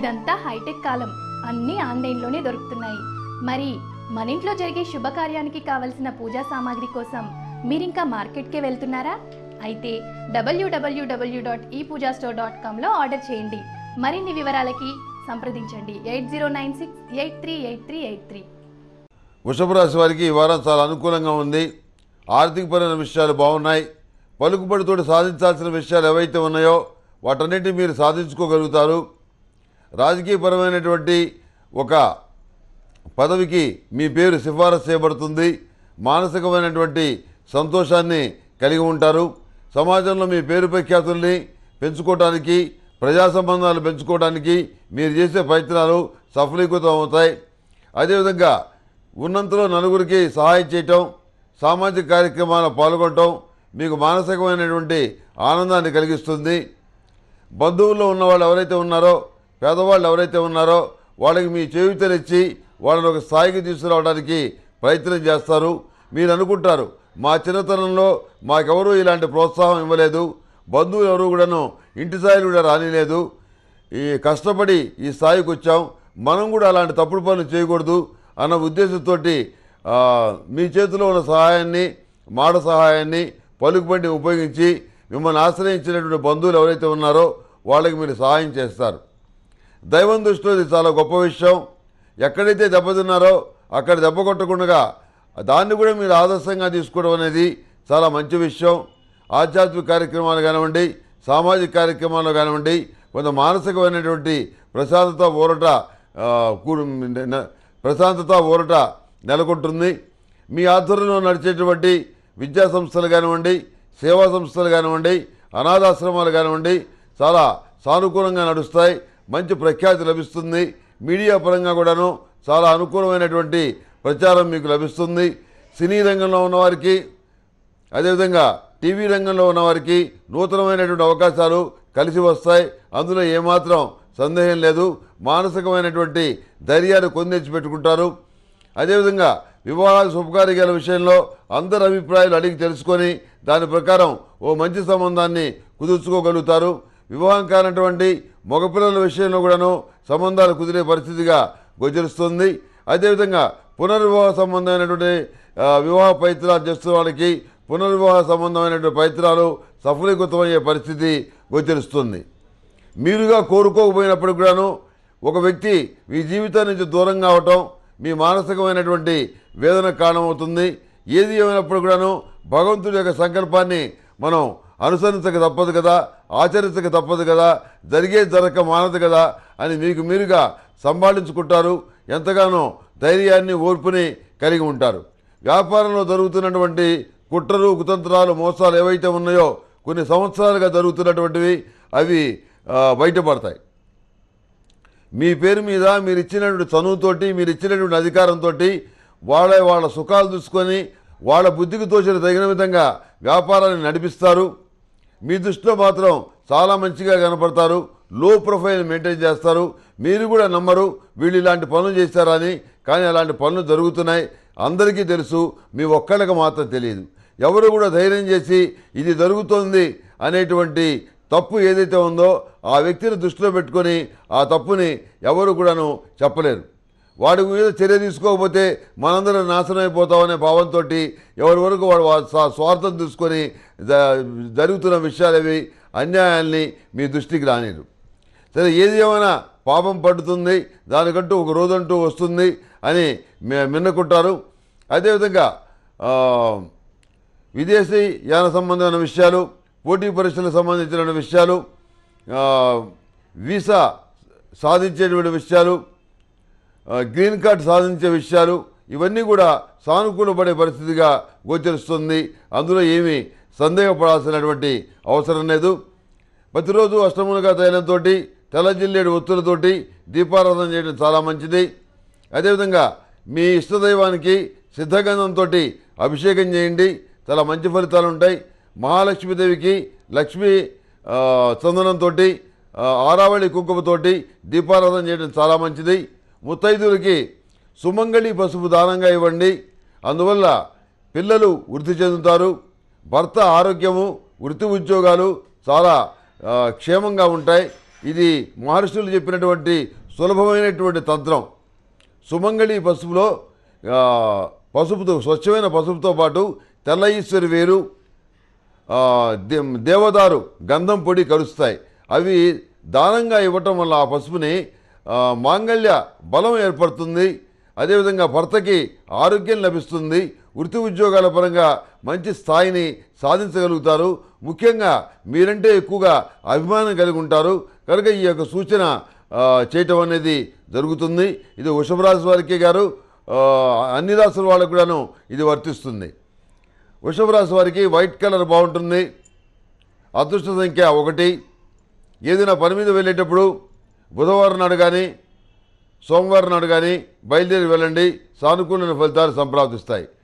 ఇదంతా హైటెక్ కాలం అన్నీ ఆన్లైన్లోనే దొరుకుతున్నాయి మరి మన ఇంట్లో జరిగే శుభకార్యానికి కావలసిన పూజా సామాగ్రి కోసం మీరింకా మార్కెట్కే వెళ్తున్నారా అయితే డబ్ల్యూడబ్ల్యూడబ్ల్యూ dot e Pooja store dot కామ్లో ఆర్డర్ చేయండి మరిన్ని వివరాలకి సంప్రదించండి eight zero nine six eight three eight three eight three వృషభ రాశి వారికి ఈ వారం చాలా అనుకూలంగా ఉంది ఆర్థికపరమైన విషయాలు బాగున్నాయి పలుకుబడితోటి సాధించాల్సిన విషయాలు ఏవైతే ఉన్నాయో వాటన్నిటిని మీరు సాధించుకోగలుగుతారు రాజకీయపరమైనటువంటి ఒక పదవికి మీ పేరు సిఫారసు చేయబడుతుంది మానసికమైనటువంటి సంతోషాన్ని కలిగి ఉంటారు సమాజంలో మీ పేరు ప్రఖ్యాతుల్ని పెంచుకోవడానికి ప్రజా సంబంధాలు పెంచుకోవడానికి మీరు చేసే ప్రయత్నాలు సఫలీకృతం అవుతాయి అదేవిధంగా ఉన్నంతలో నలుగురికి సహాయం చేయటం సామాజిక కార్యక్రమాల్లో పాల్గొనటం మీకు మానసికమైనటువంటి ఆనందాన్ని కలిగిస్తుంది బంధువుల్లో ఉన్న వాళ్ళు ఎవరైతే ఉన్నారో పేదవాళ్ళు ఎవరైతే ఉన్నారో వాళ్ళకి మీ చేయుతనిచ్చి వాళ్ళని ఒక స్థాయికి తీసుకురావడానికి ప్రయత్నం చేస్తారు మీరు అనుకుంటారు మా చిన్నతనంలో మాకెవరూ ఇలాంటి ప్రోత్సాహం ఇవ్వలేదు బంధువులు ఎవరు కూడాను ఇంటి స్థాయిలు కూడా రానిలేదు ఈ కష్టపడి ఈ స్థాయికి వచ్చాం మనం కూడా అలాంటి తప్పుడు పనులు చేయకూడదు అన్న ఉద్దేశంతో మీ చేతిలో ఉన్న సహాయాన్ని మాట సహాయాన్ని పలుకుబడిని ఉపయోగించి మిమ్మల్ని ఆశ్రయించినటువంటి బంధువులు ఎవరైతే ఉన్నారో వాళ్ళకి మీరు సహాయం చేస్తారు దైవం దృష్టిలో ఇది చాలా గొప్ప విషయం ఎక్కడైతే దెబ్బతిన్నారో అక్కడ దెబ్బ కొట్టకుండా దాన్ని కూడా మీరు ఆదర్శంగా తీసుకోవడం అనేది చాలా మంచి విషయం ఆధ్యాత్మిక కార్యక్రమాలు కానివ్వండి సామాజిక కార్యక్రమాలు కానివ్వండి కొంత మానసికమైనటువంటి ప్రశాంతత ఊరట ఆ, కూడు న- ప్రశాంతత ఊరట నెలకొంటుంది మీ ఆధ్వర్యంలో నడిచేటువంటి విద్యా సంస్థలు కానివ్వండి సేవా సంస్థలు కానివ్వండి అనాథాశ్రమాలు కానివ్వండి చాలా సానుకూలంగా నడుస్తాయి మంచి ప్రఖ్యాతి లభిస్తుంది మీడియా పరంగా కూడాను చాలా అనుకూలమైనటువంటి ప్రచారం మీకు లభిస్తుంది సినీ రంగంలో ఉన్నవారికి అదేవిధంగా టీవీ రంగంలో ఉన్నవారికి నూతనమైనటువంటి అవకాశాలు కలిసి వస్తాయి అందులో ఏమాత్రం సందేహం లేదు మానసికమైనటువంటి ధైర్యాన్ని కొందెచ్చి పెట్టుకుంటారు అదేవిధంగా వివాహాల శుభకార్యాల విషయంలో అందరి అభిప్రాయాలు అడిగి తెలుసుకొని దాని ప్రకారం ఓ మంచి సంబంధాన్ని కుదుర్చుకోగలుగుతారు వివాహం కానటువంటి మగపిల్లల విషయంలో కూడాను సంబంధాలు కుదిరే పరిస్థితిగా గోచరిస్తుంది అదేవిధంగా పునర్వివాహ సంబంధమైనటువంటి ఆ, వివాహ ప్రయత్నాలు చేస్తున్న వాళ్ళకి పునర్వివాహ సంబంధమైనటువంటి ప్రయత్నాలు సఫలీకృతమయ్యే పరిస్థితి గోచరిస్తుంది మీరుగా కోరుకోకపోయినప్పుడు కూడాను ఒక వ్యక్తి మీ జీవితం నుంచి దూరం కావటం మీ మానసికమైనటువంటి వేదన కారణమవుతుంది ఏది ఏమైనప్పుడు కూడాను భగవంతుడి యొక్క సంకల్పాన్ని మనం అనుసరించక తప్పదు కదా ఆచరించక తప్పదు కదా జరిగే జరగక మానదు కదా అని మీకు మీరుగా సంభాళించుకుంటారు ఎంతగానో ధైర్యాన్ని ఓర్పుని కలిగి ఉంటారు వ్యాపారంలో జరుగుతున్నటువంటి కుట్రలు కుతంత్రాలు మోసాలు ఏవైతే ఉన్నాయో కొన్ని సంవత్సరాలుగా జరుగుతున్నటువంటివి అవి ఆ, బయటపడతాయి మీ పేరు మీద మీరు ఇచ్చినటువంటి చనువుతోటి మీరు ఇచ్చినటువంటి అధికారంతో వాళ్ళ వాళ్ళ సుఖాలు చూసుకొని వాళ్ళ బుద్ధికి తోచిన తగిన విధంగా వ్యాపారాన్ని నడిపిస్తారు మీ దృష్టిలో మాత్రం చాలా మంచిగా కనపడతారు లో ప్రొఫైల్ మెయింటైన్ చేస్తారు మీరు కూడా నమ్మరు వీళ్ళు ఇలాంటి పనులు చేస్తారని కానీ అలాంటి పనులు జరుగుతున్నాయి అందరికీ తెలుసు మీ ఒక్కళ్ళకి మాత్రం తెలియదు ఎవరు కూడా ధైర్యం చేసి ఇది జరుగుతోంది అనేటువంటి తప్పు ఏదైతే ఉందో ఆ వ్యక్తిని దృష్టిలో పెట్టుకొని ఆ తప్పుని ఎవరు కూడాను చెప్పలేరు వాడి మీద చర్య తీసుకోకపోతే మనందరం నాశనం అయిపోతామనే భావంతో ఎవరి వరకు వాడు వా- స్వా- స్వార్థం తీసుకొని జ- జరుగుతున్న విషయాలవి అన్యాయాల్ని మీ దృష్టికి రానిరు సరే ఏది ఏమైనా పాపం పడుతుంది దానికంటూ ఒక రోజంటూ వస్తుంది అని మే- మిన్నుకుంటారు అదేవిధంగా ఆ, విదేశీ యాన సంబంధమైన విషయాలు పోటీ పరీక్షలకు సంబంధించిన విషయాలు ఆ, వీసా సాధించేటువంటి విషయాలు ఆ, గ్రీన్ కార్డ్ సాధించే విషయాలు ఇవన్నీ కూడా సానుకూలపడే పరిస్థితిగా గోచరిస్తుంది అందులో ఏమీ సందేహపడాల్సినటువంటి అవసరం లేదు ప్రతిరోజు అష్టములుగా తైలంతో తెల్ల జిల్లేడు ఒత్తులతోటి దీపారాధన చేయడం చాలా మంచిది అదేవిధంగా మీ ఇష్టదైవానికి సిద్ధగంధంతో అభిషేకం చేయండి చాలా మంచి ఫలితాలు ఉంటాయి మహాలక్ష్మీదేవికి లక్ష్మీ ఆ, చందనంతో ఆరావళి కుంకుమతోటి దీపారాధన చేయడం చాలా మంచిది ముత్తైదులకి సుమంగళి పసుపు దానంగా ఇవ్వండి అందువల్ల పిల్లలు వృద్ధి చెందుతారు భర్త ఆరోగ్యము వృత్తి ఉద్యోగాలు చాలా ఆ, క్షేమంగా ఉంటాయి ఇది మహర్షులు చెప్పినటువంటి సులభమైనటువంటి తంత్రం సుమంగళి పసుపులో ఆ, పసుపుతో స్వచ్ఛమైన పసుపుతో పాటు తెల్ల ఈశ్వరి వేరు ఆ, దే- దేవదారు గంధం పొడి కలుస్తాయి అవి దానంగా ఇవ్వటం వల్ల ఆ పసుపుని ఆ, మాంగళ్య బలం ఏర్పడుతుంది అదేవిధంగా భర్తకి ఆరోగ్యం లభిస్తుంది వృత్తి ఉద్యోగాల పరంగా మంచి స్థాయిని సాధించగలుగుతారు ముఖ్యంగా మీరంటే ఎక్కువగా అభిమానం కలిగి ఉంటారు కనుక ఈ యొక్క సూచన ఆ, చేయటం అనేది జరుగుతుంది ఇది వృషభ రాశి వారికి గారు ఆ, అన్ని రాసుల వాళ్ళకు కూడాను ఇది వర్తిస్తుంది వృషభ రాశి వారికి వైట్ కలర్ బాగుంటుంది అదృష్ట సంఖ్య ఒకటి ఏదైనా పని మీద వెళ్ళేటప్పుడు బుధవారం నాడు కానీ సోమవారం నాడు కానీ బయలుదేరి వెళ్ళండి సానుకూల ఫలితాలు సంప్రాప్తిస్తాయి